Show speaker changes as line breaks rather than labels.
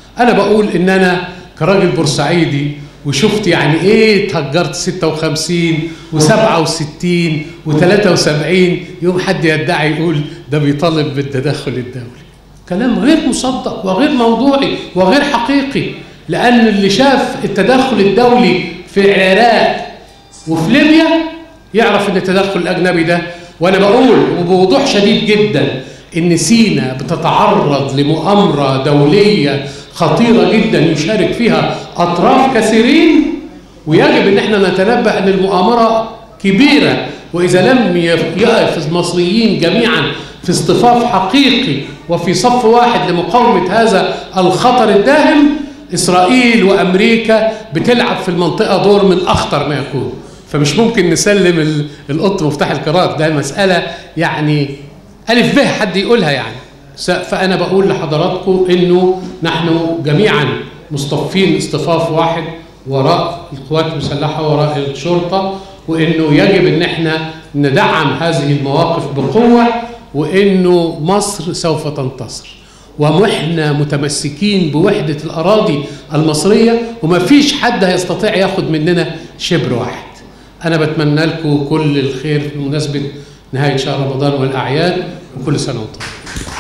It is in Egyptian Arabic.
انا بقول ان انا كراجل بورسعيدي وشفت يعني ايه اتهجرت 56 و67 و73 يوم حد يدعي يقول ده بيطالب بالتدخل الدولي كلام غير مصدق وغير موضوعي وغير حقيقي لان اللي شاف التدخل الدولي في العراق وفي ليبيا يعرف ان التدخل الاجنبي ده وانا بقول وبوضوح شديد جدا ان سينا بتتعرض لمؤامره دوليه خطيره جدا يشارك فيها اطراف كثيرين ويجب ان احنا نتنبأ ان المؤامره كبيره واذا لم يقف المصريين جميعا في اصطفاف حقيقي وفي صف واحد لمقاومه هذا الخطر الداهم اسرائيل وامريكا بتلعب في المنطقه دور من اخطر ما يكون فمش ممكن نسلم القط مفتاح الكرات ده مساله يعني الف به حد يقولها يعني فانا بقول لحضراتكم انه نحن جميعا مصطفين اصطفاف واحد وراء القوات المسلحه وراء الشرطه وانه يجب ان احنا ندعم هذه المواقف بقوه وانه مصر سوف تنتصر واحنا متمسكين بوحده الاراضي المصريه وما فيش حد هيستطيع ياخد مننا شبر واحد انا بتمنى لكم كل الخير بمناسبه نهايه شهر رمضان والاعياد وكل سنه وانتم